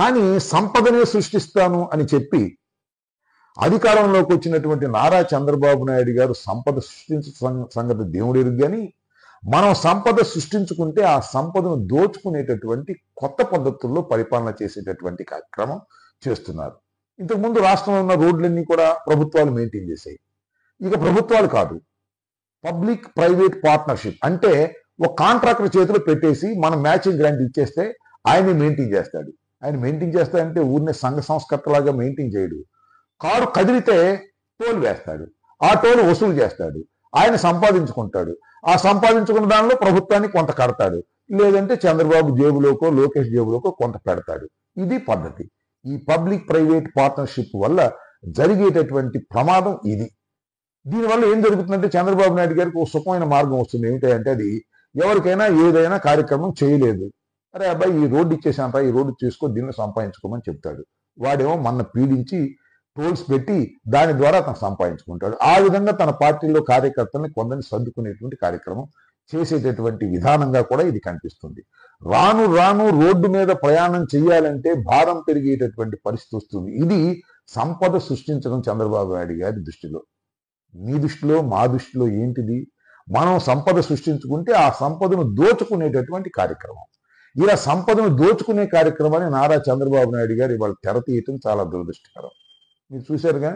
కానీ సంపదనే సృష్టిస్తాను అని చెప్పి అధికారంలోకి వచ్చినటువంటి నారా చంద్రబాబు నాయుడు గారు సంపద సృష్టించ సంగతి దేవుడు ఎరుగు కానీ మనం సంపద సృష్టించుకుంటే ఆ సంపదను దోచుకునేటటువంటి కొత్త పద్ధతుల్లో పరిపాలన చేసేటటువంటి కార్యక్రమం చేస్తున్నారు ఇంతకుముందు రాష్ట్రంలో ఉన్న రోడ్లన్నీ కూడా ప్రభుత్వాలు మెయింటైన్ చేశాయి ఇక ప్రభుత్వాలు కాదు పబ్లిక్ ప్రైవేట్ పార్ట్నర్షిప్ అంటే ఒక కాంట్రాక్టర్ చేతిలో పెట్టేసి మనం మ్యాచింగ్ గ్రాంట్ ఇచ్చేస్తే ఆయన మెయింటైన్ చేస్తాడు ఆయన మెయింటైన్ చేస్తాడంటే ఊరినే సంఘ సంస్కర్తలాగా మెయింటైన్ చేయడు కారు కదిలితే టోల్ వేస్తాడు ఆ టోల్ వసూలు చేస్తాడు ఆయన సంపాదించుకుంటాడు ఆ సంపాదించుకున్న దానిలో ప్రభుత్వానికి కొంత కడతాడు లేదంటే చంద్రబాబు జేబులోకో లోకేష్ జేబులోకో కొంత పెడతాడు ఇది పద్ధతి ఈ పబ్లిక్ ప్రైవేట్ పార్ట్నర్షిప్ వల్ల జరిగేటటువంటి ప్రమాదం ఇది దీనివల్ల ఏం జరుగుతుందంటే చంద్రబాబు నాయుడు గారికి ఒక సుఖమైన మార్గం వస్తుంది ఏమిటంటే అది ఎవరికైనా ఏదైనా కార్యక్రమం చేయలేదు అరే అబ్బాయి ఈ రోడ్డు ఇచ్చేసాంరా ఈ రోడ్డు తీసుకో దీన్ని సంపాదించుకోమని చెప్తాడు వాడేమో మన పీడించి టోల్స్ పెట్టి దాని ద్వారా తను సంపాదించుకుంటాడు ఆ విధంగా తన పార్టీలో కార్యకర్తల్ని కొందరిని సర్దుకునేటువంటి కార్యక్రమం చేసేటటువంటి విధానంగా కూడా ఇది కనిపిస్తుంది రాను రాను రోడ్డు మీద ప్రయాణం చేయాలంటే భారం పెరిగేటటువంటి పరిస్థితి వస్తుంది ఇది సంపద సృష్టించడం చంద్రబాబు నాయుడు గారి దృష్టిలో మీ దృష్టిలో మా దృష్టిలో ఏంటిది మనం సంపద సృష్టించుకుంటే ఆ సంపదను దోచుకునేటటువంటి కార్యక్రమం ఇలా సంపదను దోచుకునే కార్యక్రమాన్ని నారా చంద్రబాబు నాయుడు గారు ఇవాళ తెర తీయటం చాలా దురదృష్టకరం మీరు చూశారుగా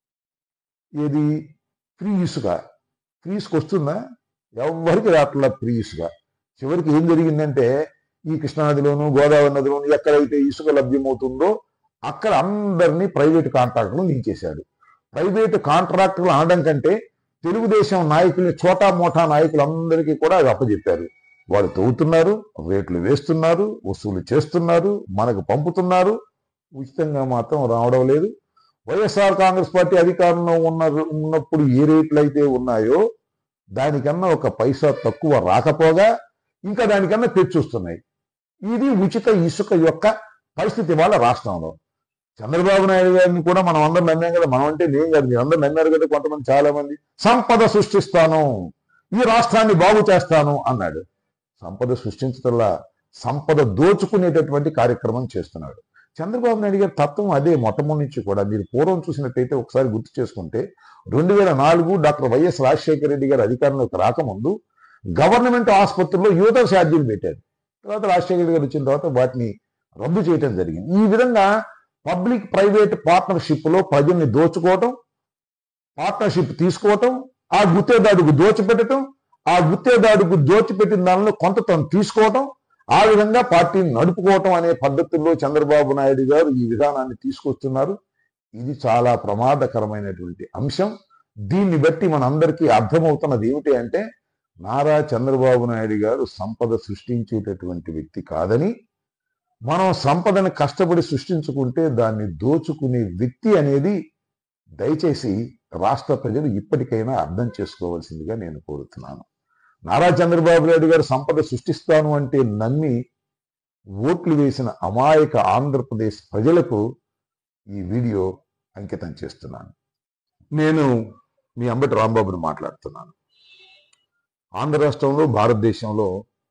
ఏది ఫ్రీ ఇసుక ఫ్రీ ఇసుక వస్తుందా ఎవరికి రావట్లా ఫ్రీ ఇసుక చివరికి ఏం జరిగిందంటే ఈ కృష్ణానదిలోను గోదావరి నదిలోను ఎక్కడైతే ఇసుక లభ్యమవుతుందో అక్కడ అందరినీ ప్రైవేటు కాంట్రాక్టర్లు దించేశాడు ప్రైవేటు కాంట్రాక్టర్లు అనడం కంటే తెలుగుదేశం నాయకుల్ని చోటా మోటా నాయకులందరికీ కూడా అది అప్పచెప్పారు వాళ్ళు తవ్వుతున్నారు రేట్లు వేస్తున్నారు వసూలు చేస్తున్నారు మనకు పంపుతున్నారు ఉచితంగా మాత్రం రావడం లేదు వైఎస్ఆర్ కాంగ్రెస్ పార్టీ అధికారంలో ఉన్న ఉన్నప్పుడు ఏ రేట్లు అయితే ఉన్నాయో దానికన్నా ఒక పైసా తక్కువ రాకపోగా ఇంకా దానికన్నా తెచ్చొస్తున్నాయి ఇది ఉచిత ఇసుక యొక్క పరిస్థితి వాళ్ళ రాష్ట్రంలో చంద్రబాబు నాయుడు గారిని కూడా మనం అందరం నమ్మాం కదా మనం అంటే నేను కాదు మీరు అందరూ నమ్మారు కదా కొంతమంది చాలా మంది సంపద సృష్టిస్తాను ఈ రాష్ట్రాన్ని బాగు చేస్తాను అన్నాడు సంపద సృష్టించటంలా సంపద దోచుకునేటటువంటి కార్యక్రమం చేస్తున్నాడు చంద్రబాబు నాయుడు గారి తత్వం అదే మొట్టమొదటి నుంచి కూడా మీరు పూర్వం చూసినట్టయితే ఒకసారి గుర్తు చేసుకుంటే రెండు వేల నాలుగు డాక్టర్ వైఎస్ రాజశేఖర రెడ్డి గారు అధికారంలోకి రాకముందు గవర్నమెంట్ ఆసుపత్రుల్లో యువత ఛార్జీలు పెట్టారు తర్వాత రాజశేఖర రెడ్డి గారు వచ్చిన తర్వాత వాటిని రద్దు చేయడం జరిగింది ఈ విధంగా పబ్లిక్ ప్రైవేట్ పార్ట్నర్షిప్ లో ప్రజల్ని దోచుకోవటం పార్ట్నర్షిప్ తీసుకోవటం ఆ గుత్తేదాడుకు దోచిపెట్టడం ఆ గుత్తేదాడుకు దోచిపెట్టిన దానిలో కొంత తను తీసుకోవటం ఆ విధంగా పార్టీని నడుపుకోవటం అనే పద్ధతుల్లో చంద్రబాబు నాయుడు గారు ఈ విధానాన్ని తీసుకొస్తున్నారు ఇది చాలా ప్రమాదకరమైనటువంటి అంశం దీన్ని బట్టి మనందరికీ అర్థమవుతున్నది ఏమిటి అంటే నారా చంద్రబాబు నాయుడు గారు సంపద సృష్టించేటటువంటి వ్యక్తి కాదని మనం సంపదను కష్టపడి సృష్టించుకుంటే దాన్ని దోచుకునే వ్యక్తి అనేది దయచేసి రాష్ట్ర ప్రజలు ఇప్పటికైనా అర్థం చేసుకోవాల్సిందిగా నేను కోరుతున్నాను నారా చంద్రబాబు నాయుడు గారు సంపద సృష్టిస్తాను అంటే నమ్మి ఓట్లు వేసిన అమాయక ఆంధ్రప్రదేశ్ ప్రజలకు ఈ వీడియో అంకితం చేస్తున్నాను నేను మీ అంబటి రాంబాబుని మాట్లాడుతున్నాను ఆంధ్ర రాష్ట్రంలో భారతదేశంలో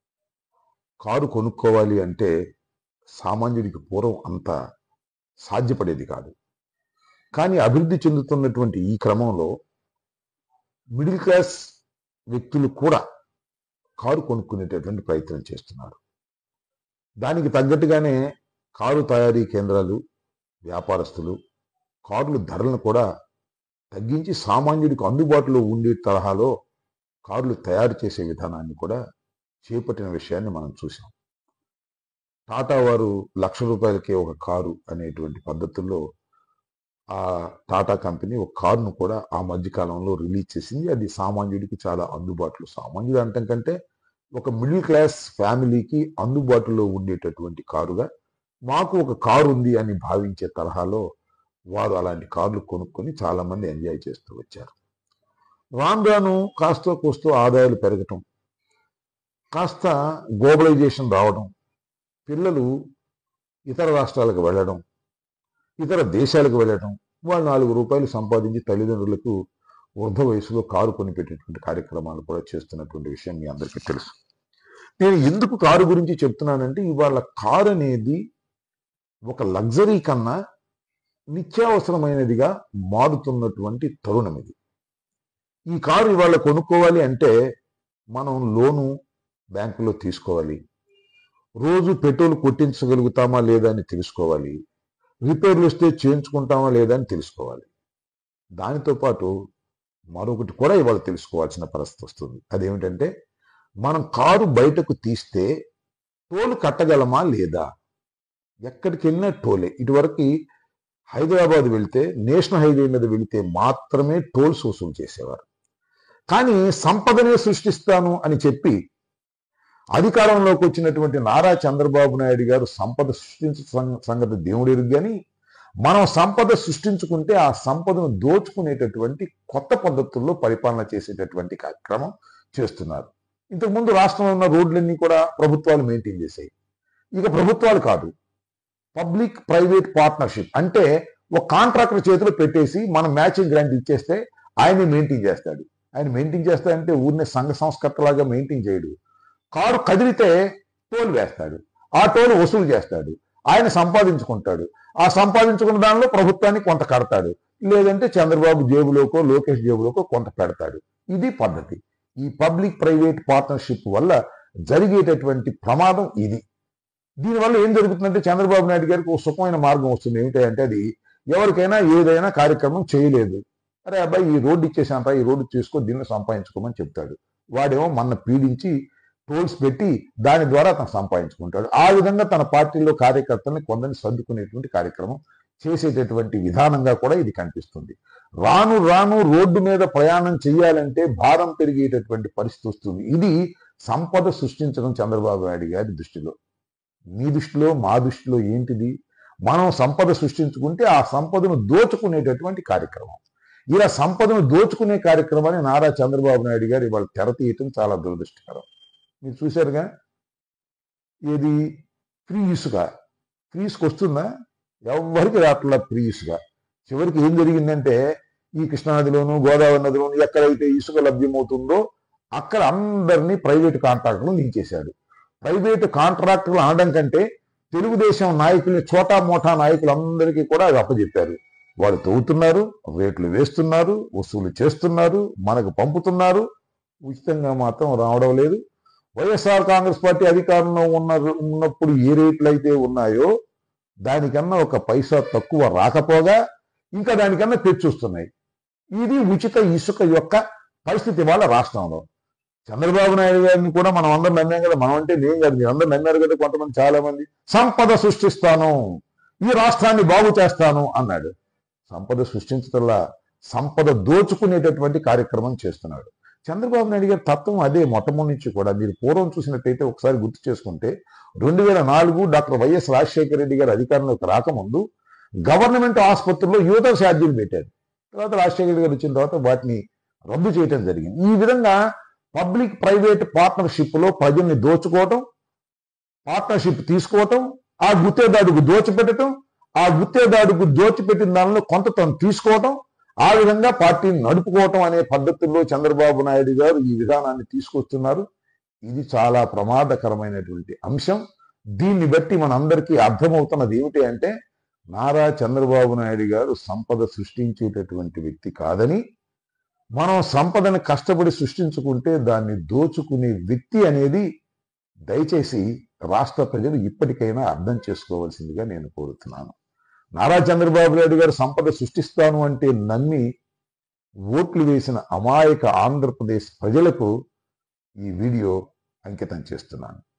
కారు కొనుక్కోవాలి అంటే సామాన్యుడికి పూర్వం అంత సాధ్యపడేది కాదు కానీ అభివృద్ధి చెందుతున్నటువంటి ఈ క్రమంలో మిడిల్ క్లాస్ వ్యక్తులు కూడా కారు కొనుక్కునేటటువంటి ప్రయత్నం చేస్తున్నారు దానికి తగ్గట్టుగానే కారు తయారీ కేంద్రాలు వ్యాపారస్తులు కార్లు ధరలను కూడా తగ్గించి సామాన్యుడికి అందుబాటులో ఉండే తరహాలో కార్లు తయారు చేసే విధానాన్ని కూడా చేపట్టిన విషయాన్ని మనం చూసాం టాటా వారు లక్ష రూపాయలకే ఒక కారు అనేటువంటి పద్ధతుల్లో ఆ టాటా కంపెనీ ఒక కారును కూడా ఆ మధ్య కాలంలో రిలీజ్ చేసింది అది సామాన్యుడికి చాలా అందుబాటులో సామాన్యుడు అంటం కంటే ఒక మిడిల్ క్లాస్ ఫ్యామిలీకి అందుబాటులో ఉండేటటువంటి కారుగా మాకు ఒక కారు ఉంది అని భావించే తరహాలో వారు అలాంటి కార్లు కొనుక్కొని చాలా మంది ఎంజాయ్ చేస్తూ వచ్చారు రాను రాను కాస్త కోస్తో ఆదాయాలు పెరగటం కాస్త గ్లోబలైజేషన్ రావడం పిల్లలు ఇతర రాష్ట్రాలకు వెళ్ళడం ఇతర దేశాలకు వెళ్ళడం వాళ్ళు నాలుగు రూపాయలు సంపాదించి తల్లిదండ్రులకు వృద్ధ వయసులో కారు కొనిపెట్టేటువంటి కార్యక్రమాలు కూడా చేస్తున్నటువంటి విషయం మీ అందరికీ తెలుసు నేను ఎందుకు కారు గురించి చెప్తున్నానంటే ఇవాళ కారు అనేది ఒక లగ్జరీ కన్నా నిత్యావసరమైనదిగా మారుతున్నటువంటి తరుణం ఇది ఈ కారు ఇవాళ కొనుక్కోవాలి అంటే మనం లోను బ్యాంకులో తీసుకోవాలి రోజు పెట్రోల్ కొట్టించగలుగుతామా లేదా అని తెలుసుకోవాలి రిపేర్లు వస్తే చేయించుకుంటామా లేదా అని తెలుసుకోవాలి దానితో పాటు మరొకటి కూడా ఇవాళ తెలుసుకోవాల్సిన పరిస్థితి వస్తుంది అదేమిటంటే మనం కారు బయటకు తీస్తే టోల్ కట్టగలమా లేదా ఎక్కడికి వెళ్ళినా టోలే ఇటువరకు హైదరాబాద్ వెళ్తే నేషనల్ హైవే మీద వెళితే మాత్రమే టోల్స్ వసూలు చేసేవారు కానీ సంపదనే సృష్టిస్తాను అని చెప్పి అధికారంలోకి వచ్చినటువంటి నారా చంద్రబాబు నాయుడు గారు సంపద సృష్టించ సంగతి దేవుడు ఎరుగు కానీ మనం సంపద సృష్టించుకుంటే ఆ సంపదను దోచుకునేటటువంటి కొత్త పద్ధతుల్లో పరిపాలన చేసేటటువంటి కార్యక్రమం చేస్తున్నారు ఇంతకుముందు రాష్ట్రంలో ఉన్న రోడ్లన్నీ కూడా ప్రభుత్వాలు మెయింటైన్ చేశాయి ఇక ప్రభుత్వాలు కాదు పబ్లిక్ ప్రైవేట్ పార్ట్నర్షిప్ అంటే ఒక కాంట్రాక్టర్ చేతిలో పెట్టేసి మనం మ్యాచింగ్ గ్రాంట్ ఇచ్చేస్తే ఆయన మెయింటైన్ చేస్తాడు ఆయన మెయింటైన్ చేస్తాడంటే ఊరినే సంఘ సంస్కర్తలాగా మెయింటైన్ చేయడు కారు కదిలితే టోల్ వేస్తాడు ఆ టోల్ వసూలు చేస్తాడు ఆయన సంపాదించుకుంటాడు ఆ సంపాదించుకున్న దానిలో ప్రభుత్వానికి కొంత కడతాడు లేదంటే చంద్రబాబు జేబులోకో లోకేష్ జేబులోకో కొంత పెడతాడు ఇది పద్ధతి ఈ పబ్లిక్ ప్రైవేట్ పార్ట్నర్షిప్ వల్ల జరిగేటటువంటి ప్రమాదం ఇది దీనివల్ల ఏం జరుగుతుందంటే చంద్రబాబు నాయుడు గారికి ఒక సుఖమైన మార్గం వస్తుంది ఏమిటంటే అది ఎవరికైనా ఏదైనా కార్యక్రమం చేయలేదు అరే అబ్బాయి ఈ రోడ్డు ఇచ్చేసాంరా ఈ రోడ్డు తీసుకో దీన్ని సంపాదించుకోమని చెప్తాడు వాడేమో మన పీడించి టోల్స్ పెట్టి దాని ద్వారా తను సంపాదించుకుంటాడు ఆ విధంగా తన పార్టీలో కార్యకర్తల్ని కొందరిని సర్దుకునేటువంటి కార్యక్రమం చేసేటటువంటి విధానంగా కూడా ఇది కనిపిస్తుంది రాను రాను రోడ్డు మీద ప్రయాణం చేయాలంటే భారం పెరిగేటటువంటి పరిస్థితి వస్తుంది ఇది సంపద సృష్టించడం చంద్రబాబు నాయుడు గారి దృష్టిలో మీ దృష్టిలో మా దృష్టిలో ఏంటిది మనం సంపద సృష్టించుకుంటే ఆ సంపదను దోచుకునేటటువంటి కార్యక్రమం ఇలా సంపదను దోచుకునే కార్యక్రమాన్ని నారా చంద్రబాబు నాయుడు గారు ఇవాళ తెర తీయటం చాలా దురదృష్టకరం మీరు చూశారుగా ఏది ఫ్రీ ఇసుక ఫ్రీ ఇసుక వస్తుందా ఎవరికి రావట్లా ఫ్రీ ఇసుక చివరికి ఏం జరిగిందంటే ఈ కృష్ణానదిలోను గోదావరి నదిలోను ఎక్కడైతే ఇసుక లభ్యమవుతుందో అక్కడ అందరినీ ప్రైవేటు కాంట్రాక్టర్లు దించేశాడు ప్రైవేటు కాంట్రాక్టర్లు అనడం కంటే తెలుగుదేశం నాయకుల్ని చోటా మోటా నాయకులందరికీ కూడా అది అప్పచెప్పారు వాళ్ళు తవ్వుతున్నారు రేట్లు వేస్తున్నారు వసూలు చేస్తున్నారు మనకు పంపుతున్నారు ఉచితంగా మాత్రం రావడం లేదు వైఎస్ఆర్ కాంగ్రెస్ పార్టీ అధికారంలో ఉన్న ఉన్నప్పుడు ఏ రేట్లు అయితే ఉన్నాయో దానికన్నా ఒక పైసా తక్కువ రాకపోగా ఇంకా దానికన్నా తెచ్చొస్తున్నాయి ఇది ఉచిత ఇసుక యొక్క పరిస్థితి వాళ్ళ రాష్ట్రంలో చంద్రబాబు నాయుడు గారిని కూడా మనం అందరం నమ్మాం కదా మనం అంటే నేను కాదు మీరు అందరూ నమ్మారు కదా కొంతమంది చాలా మంది సంపద సృష్టిస్తాను ఈ రాష్ట్రాన్ని బాగు చేస్తాను అన్నాడు సంపద సృష్టించటంలా సంపద దోచుకునేటటువంటి కార్యక్రమం చేస్తున్నాడు చంద్రబాబు నాయుడు గారి తత్వం అదే మొట్టమొదటి నుంచి కూడా మీరు పూర్వం చూసినట్టయితే ఒకసారి గుర్తు చేసుకుంటే రెండు వేల నాలుగు డాక్టర్ వైఎస్ రాజశేఖర రెడ్డి గారు అధికారంలోకి రాకముందు గవర్నమెంట్ ఆసుపత్రుల్లో యువత ఛార్జీలు పెట్టారు తర్వాత రాజశేఖర రెడ్డి గారు వచ్చిన తర్వాత వాటిని రద్దు చేయడం జరిగింది ఈ విధంగా పబ్లిక్ ప్రైవేట్ పార్ట్నర్షిప్ లో ప్రజల్ని దోచుకోవటం పార్ట్నర్షిప్ తీసుకోవటం ఆ గుత్తేదాడుకు దోచిపెట్టడం ఆ గుత్తేదాడుకు దోచిపెట్టిన దానిలో కొంత తను తీసుకోవటం ఆ విధంగా పార్టీని నడుపుకోవటం అనే పద్ధతుల్లో చంద్రబాబు నాయుడు గారు ఈ విధానాన్ని తీసుకొస్తున్నారు ఇది చాలా ప్రమాదకరమైనటువంటి అంశం దీన్ని బట్టి మనందరికీ అర్థమవుతున్నది ఏమిటి అంటే నారా చంద్రబాబు నాయుడు గారు సంపద సృష్టించేటటువంటి వ్యక్తి కాదని మనం సంపదను కష్టపడి సృష్టించుకుంటే దాన్ని దోచుకునే వ్యక్తి అనేది దయచేసి రాష్ట్ర ప్రజలు ఇప్పటికైనా అర్థం చేసుకోవాల్సిందిగా నేను కోరుతున్నాను నారా చంద్రబాబు నాయుడు గారు సంపద సృష్టిస్తాను అంటే నమ్మి ఓట్లు వేసిన అమాయక ఆంధ్రప్రదేశ్ ప్రజలకు ఈ వీడియో అంకితం చేస్తున్నాను